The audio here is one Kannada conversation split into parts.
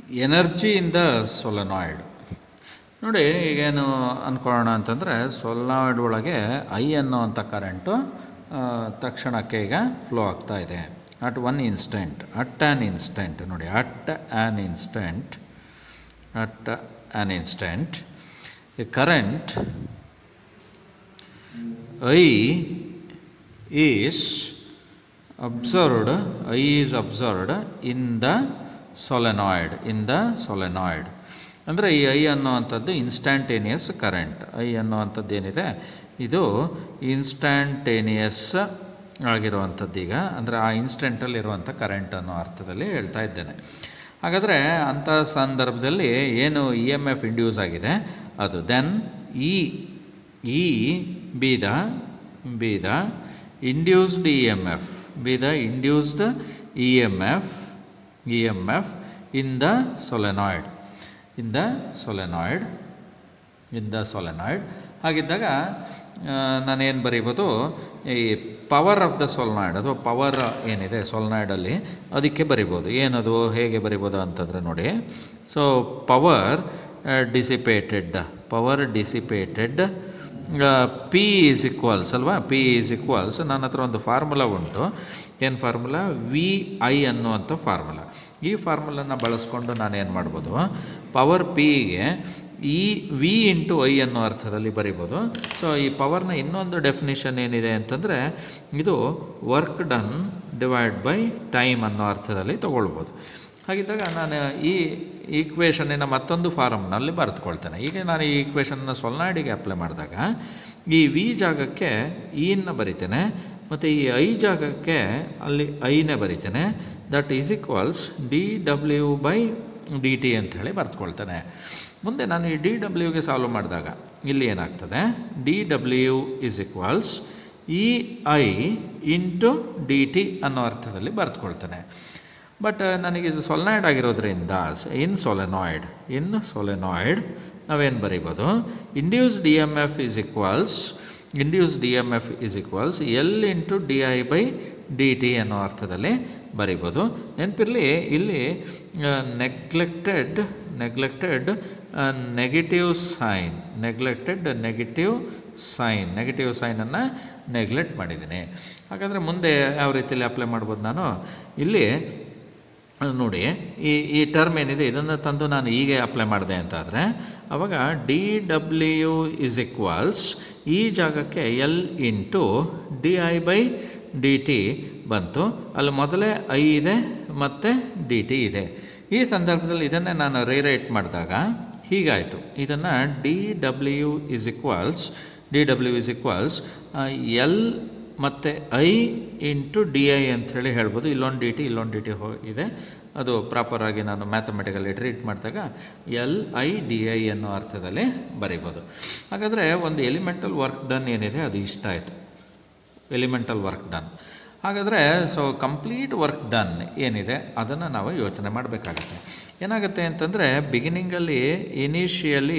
ಎನರ್ಜಿ ಇನ್ ದ ಸೊಲೆನಾಯ್ಡ್ ನೋಡಿ ಈಗೇನು ಅಂದ್ಕೊಳ್ಳೋಣ ಅಂತಂದರೆ ಸೊಲೆನಾಯ್ಡ್ ಒಳಗೆ ಐ ಅನ್ನೋವಂಥ ಕರೆಂಟು ಆ, ತಕ್ಷಣಕ್ಕೆ ಈಗ ಫ್ಲೋ ಆಗ್ತಾ ಇದೆ at one instant at an instant ನೋಡಿ at an instant at an instant a current I is observed I is observed in the solenoid in the solenoid ಅಂದರೆ ಈ ಐ ಅನ್ನೋವಂಥದ್ದು ಇನ್ಸ್ಟ್ಯಾಂಟೇನಿಯಸ್ ಕರೆಂಟ್ ಐ ಅನ್ನೋವಂಥದ್ದು ಏನಿದೆ ಇದು ಇನ್ಸ್ಟ್ಯಾಂಟೇನಿಯಸ್ ಆಗಿರುವಂಥದ್ದು ಈಗ ಅಂದರೆ ಆ ಇನ್ಸ್ಟೆಂಟಲ್ಲಿ ಇರುವಂಥ ಕರೆಂಟ್ ಅನ್ನೋ ಅರ್ಥದಲ್ಲಿ ಹೇಳ್ತಾ ಇದ್ದೇನೆ ಹಾಗಾದರೆ ಅಂಥ ಸಂದರ್ಭದಲ್ಲಿ ಏನು ಇ ಎಮ್ ಎಫ್ ಇಂಡ್ಯೂಸ್ ಆಗಿದೆ ಅದು then E E be the be the induced EMF be the induced EMF EMF in the solenoid in the solenoid in the solenoid ಹಾಗಿದ್ದಾಗ ನಾನೇನು ಬರೀಬೋದು ಈ ಪವರ್ ಆಫ್ ದ ಸೊಲ್ನಾಯ್ಡ್ ಅಥವಾ ಪವರ್ ಏನಿದೆ ಸೊಲ್ನಾಯ್ಡಲ್ಲಿ ಅದಕ್ಕೆ ಬರಿಬೋದು ಏನದು ಹೇಗೆ ಬರಿಬೋದು ಅಂತಂದರೆ ನೋಡಿ so power dissipated power dissipated P is equals ಅಲ್ವಾ ಪಿ ಈಸ್ ಈಕ್ವಲ್ಸ್ ನನ್ನ ಹತ್ರ ಒಂದು ಫಾರ್ಮುಲಾ ಉಂಟು ಏನು ಫಾರ್ಮುಲಾ ವಿ ಐ ಅನ್ನುವಂಥ ಫಾರ್ಮುಲಾ ಈ ಫಾರ್ಮುಲನ್ನು ಬಳಸ್ಕೊಂಡು ನಾನೇನು ಮಾಡ್ಬೋದು ಪವರ್ ಪಿಗೆ ಈ ವಿ ಇಂಟು ಐ ಅನ್ನೋ ಅರ್ಥದಲ್ಲಿ ಬರಿಬೋದು ಸೊ ಈ ಪವರ್ನ ಇನ್ನೊಂದು ಡೆಫಿನಿಷನ್ ಏನಿದೆ ಅಂತಂದರೆ ಇದು work done divide by time ಅನ್ನೋ ಅರ್ಥದಲ್ಲಿ ತೊಗೊಳ್ಬೋದು ಹಾಗಿದ್ದಾಗ ನಾನು ಈ ಈಕ್ವೇಷನ್ನಿನ ಮತ್ತೊಂದು ಫಾರಮ್ನಲ್ಲಿ ಬರೆದುಕೊಳ್ತೇನೆ ಈಗ ನಾನು ಈ ಈಕ್ವೇಷನ್ನ ಸೊಲ್ನಾಡಿಗೆ ಅಪ್ಲೈ ಮಾಡಿದಾಗ ಈ ವಿ ಜಾಗಕ್ಕೆ ಇನ್ನ ಬರಿತೇನೆ ಮತ್ತು ಈ ಐ ಜಾಗಕ್ಕೆ ಅಲ್ಲಿ ಐನೇ ಬರಿತೇನೆ that is equals D W by D T ಅಂತ ಹೇಳಿ ಬರೆದುಕೊಳ್ತೇನೆ ಮುಂದೆ ನಾನು ಈ ಡಿ ಡಬ್ಲ್ಯೂಗೆ ಸಾಲ್ವ್ ಮಾಡಿದಾಗ ಇಲ್ಲಿ ಏನಾಗ್ತದೆ D W is equals E I into D T ಅನ್ನೋ ಅರ್ಥದಲ್ಲಿ ಬರೆದುಕೊಳ್ತೇನೆ ಬಟ್ ನನಗಿದು ಸೊಲೆನಾಯ್ಡ್ ಆಗಿರೋದ್ರಿಂದ ಇನ್ ಸೊಲೆನಾಯ್ಡ್ ಇನ್ ಸೊಲೆನಾಯ್ಡ್ ನಾವೇನು ಬರೀಬೋದು induce D M F is equals induce D M F is equals L into D I by D T ಅನ್ನೋ ಅರ್ಥದಲ್ಲಿ ಬರಿಬೋದು ನೆನಪಿರಲಿ ಇಲ್ಲಿ neglected neglected negative sign neglected negative sign negative ಸೈನನ್ನು ನೆಗ್ಲೆಕ್ಟ್ ಮಾಡಿದ್ದೀನಿ ಹಾಗಾದರೆ ಮುಂದೆ ಯಾವ ರೀತಿಯಲ್ಲಿ ಅಪ್ಲೈ ಮಾಡ್ಬೋದು ನಾನು ಇಲ್ಲಿ ನೋಡಿ ಈ ಈ ಟರ್ಮ್ ಏನಿದೆ ಇದನ್ನು ತಂದು ನಾನು ಹೀಗೆ ಅಪ್ಲೈ ಮಾಡಿದೆ ಅಂತಾದರೆ ಆವಾಗ ಡಿ ಡಬ್ಲ್ಯೂ ಇಸ್ ಈಕ್ವಲ್ಸ್ ಈ ಜಾಗಕ್ಕೆ L into D I by D T ಬಂತು ಅಲ್ಲಿ ಮೊದಲೇ ಐ ಇದೆ ಮತ್ತು ಡಿ ಟಿ ಇದೆ ಈ ಸಂದರ್ಭದಲ್ಲಿ ಇದನ್ನೇ ನಾನು ರಿರೈಟ್ ಮಾಡಿದಾಗ ಹೀಗಾಯಿತು ಇದನ್ನು D W is equals D W is equals L ಮತ್ತು ಐ ಇಂಟು ಡಿ ಐ ಅಂಥೇಳಿ ಹೇಳ್ಬೋದು ಇಲ್ಲೊಂದು ಡಿ ಟಿ ಇಲ್ಲೊಂದು ಡಿ ಟಿ ಹೋ ಇದೆ ಅದು ಪ್ರಾಪರಾಗಿ ನಾನು ಮ್ಯಾಥಮೆಟಿಕಲ್ಲಿ ಟ್ರೀಟ್ ಮಾಡಿದಾಗ ಎಲ್ ಐ ಡಿ ಐ ಅನ್ನೋ ಅರ್ಥದಲ್ಲಿ ಬರಿಬೋದು ಹಾಗಾದರೆ ಒಂದು ಎಲಿಮೆಂಟಲ್ ವರ್ಕ್ ಡನ್ ಏನಿದೆ ಅದು ಇಷ್ಟ ಆಯಿತು ಎಲಿಮೆಂಟಲ್ ವರ್ಕ್ ಡನ್ ಹಾಗಾದರೆ ಸೊ ಕಂಪ್ಲೀಟ್ ವರ್ಕ್ ಡನ್ ಏನಿದೆ ಅದನ್ನು ನಾವು ಯೋಚನೆ ಮಾಡಬೇಕಾಗತ್ತೆ ಏನಾಗುತ್ತೆ ಅಂತಂದರೆ ಬಿಗಿನಿಂಗಲ್ಲಿ initially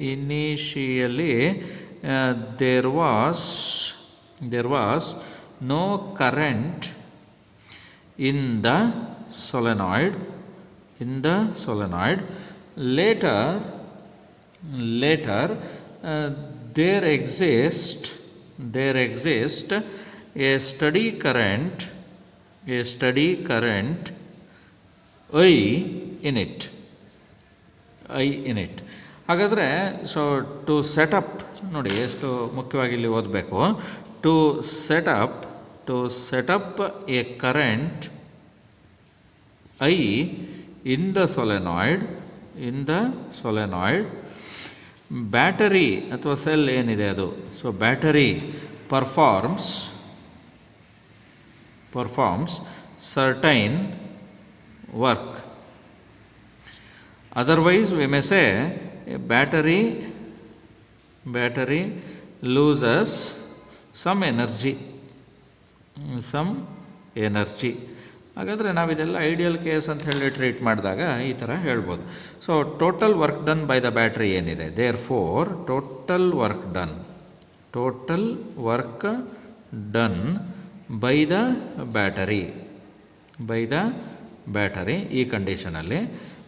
initially there was there was no current in the solenoid in the solenoid later later uh, there exist there exist a steady current a steady current i in it i in it ಹಾಗಾದರೆ ಸೊ ಟು ಸೆಟಪ್ ನೋಡಿ ಎಷ್ಟು ಮುಖ್ಯವಾಗಿ ಇಲ್ಲಿ ಓದಬೇಕು to set up to set up a current I in the solenoid in the solenoid battery ಅಥವಾ ಸೆಲ್ ಏನಿದೆ ಅದು so battery performs performs certain work otherwise we may say battery battery loses some energy some energy ಹಾಗಾದರೆ ನಾವಿದೆಲ್ಲ ಐಡಿಯಲ್ ಕೇಸ್ ಅಂತ ಹೇಳಿ ಟ್ರೀಟ್ ಮಾಡಿದಾಗ ಈ ಥರ ಹೇಳ್ಬೋದು so total work done by the battery ಏನಿದೆ therefore total work done total work done by the battery by the battery ಈ ಕಂಡೀಷನಲ್ಲಿ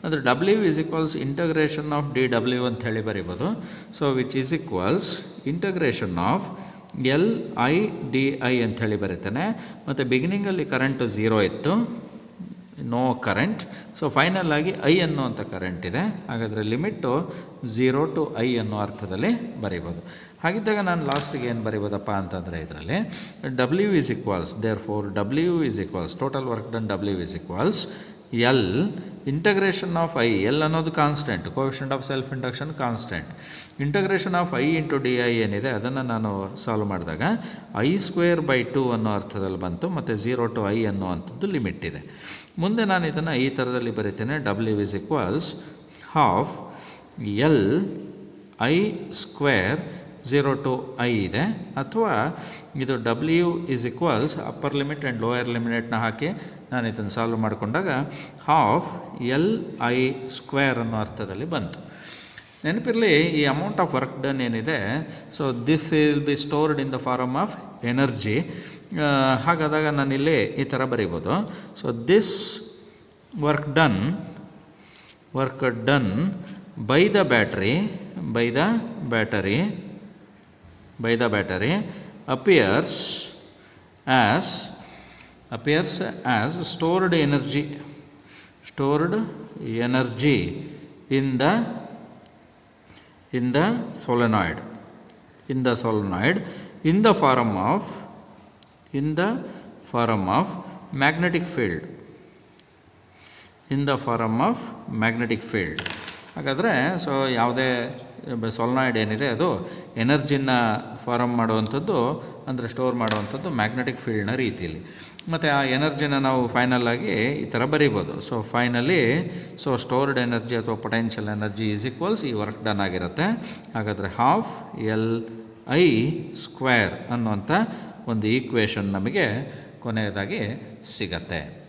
ಅಂದರೆ W is equals integration of D W ಅಂತ ಹೇಳಿ ಬರಿಬೋದು so which is equals integration of L I D I ಅಂಥೇಳಿ ಬರೀತಾನೆ ಮತ್ತು ಬಿಗಿನಿಂಗಲ್ಲಿ ಕರೆಂಟು ಝೀರೋ ಇತ್ತು ನೋ ಕರೆಂಟ್ ಸೊ ಫೈನಲ್ ಆಗಿ ಐ ಅನ್ನುವಂಥ ಕರೆಂಟ್ ಇದೆ ಹಾಗಾದರೆ ಲಿಮಿಟ್ಟು ಝೀರೋ ಟು ಐ ಅನ್ನೋ ಅರ್ಥದಲ್ಲಿ ಬರೀಬೋದು ಹಾಗಿದ್ದಾಗ ನಾನು ಲಾಸ್ಟಿಗೆ ಏನು ಬರೀಬೋದಪ್ಪ ಅಂತಂದರೆ ಇದರಲ್ಲಿ W is equals therefore W is equals total work done W is equals L integration of I L ಅನ್ನೋದು constant coefficient of self induction constant integration of I into D I ಏನಿದೆ ಅದನ್ನು ನಾನು ಸಾಲ್ವ್ ಮಾಡಿದಾಗ ಐ ಸ್ಕ್ವೇರ್ ಬೈ ಟು ಅನ್ನೋ ಅರ್ಥದಲ್ಲಿ ಬಂತು ಮತ್ತು ಝೀರೋ ಟು ಐ ಅನ್ನುವಂಥದ್ದು ಲಿಮಿಟ್ ಇದೆ ಮುಂದೆ ನಾನು ಇದನ್ನು ಈ ಥರದಲ್ಲಿ ಬರಿತೇನೆ W is equals half L I square zero to I ಇದೆ ಅಥವಾ ಇದು W is equals upper limit and lower ಲಿಮಿಟೆಡ್ನ ಹಾಕಿ ನಾನು ಇದನ್ನು ಸಾಲ್ವ್ ಮಾಡಿಕೊಂಡಾಗ ಹಾಫ್ ಎಲ್ ಐ ಸ್ಕ್ವೇರ್ ಅನ್ನೋ ಅರ್ಥದಲ್ಲಿ ಬಂತು ನೆನಪಿರಲಿ ಈ ಅಮೌಂಟ್ ಆಫ್ ವರ್ಕ್ ಡನ್ ಏನಿದೆ so this will be stored in the form of energy ಹಾಗಾದಾಗ ನಾನಿಲ್ಲಿ ಈ ಥರ ಬರೀಬೋದು so this work done work done by the battery by the battery by the battery appears as appears as stored energy stored energy in the in the solenoid in the solenoid in the form of in the form of magnetic field in the form of magnetic field ಹಾಗಾದರೆ ಸೊ ಯಾವುದೇ ಸೊಲ್ನಾಯ್ಡ್ ಏನಿದೆ ಅದು ಎನರ್ಜಿನ ಫಾರಮ್ ಮಾಡುವಂಥದ್ದು ಅಂದರೆ ಸ್ಟೋರ್ ಮಾಡುವಂಥದ್ದು ಮ್ಯಾಗ್ನೆಟಿಕ್ ಫೀಲ್ಡ್ನ ರೀತಿಯಲ್ಲಿ ಮತ್ತು ಆ ಎನರ್ಜಿನ ನಾವು ಫೈನಲ್ ಆಗಿ ಈ ಥರ ಬರೀಬೋದು so finally so stored energy ಅಥವಾ ಪೊಟೆನ್ಷಿಯಲ್ ಎನರ್ಜಿ ಈಸ್ ಈಕ್ವಲ್ಸ್ ಈ ವರ್ಕ್ ಡನ್ ಆಗಿರುತ್ತೆ ಹಾಗಾದರೆ ಹಾಫ್ ಎಲ್ ಐ ಸ್ಕ್ವೇರ್ ಅನ್ನುವಂಥ ಒಂದು ಈಕ್ವೇಷನ್ ನಮಗೆ ಕೊನೆಯದಾಗಿ ಸಿಗತ್ತೆ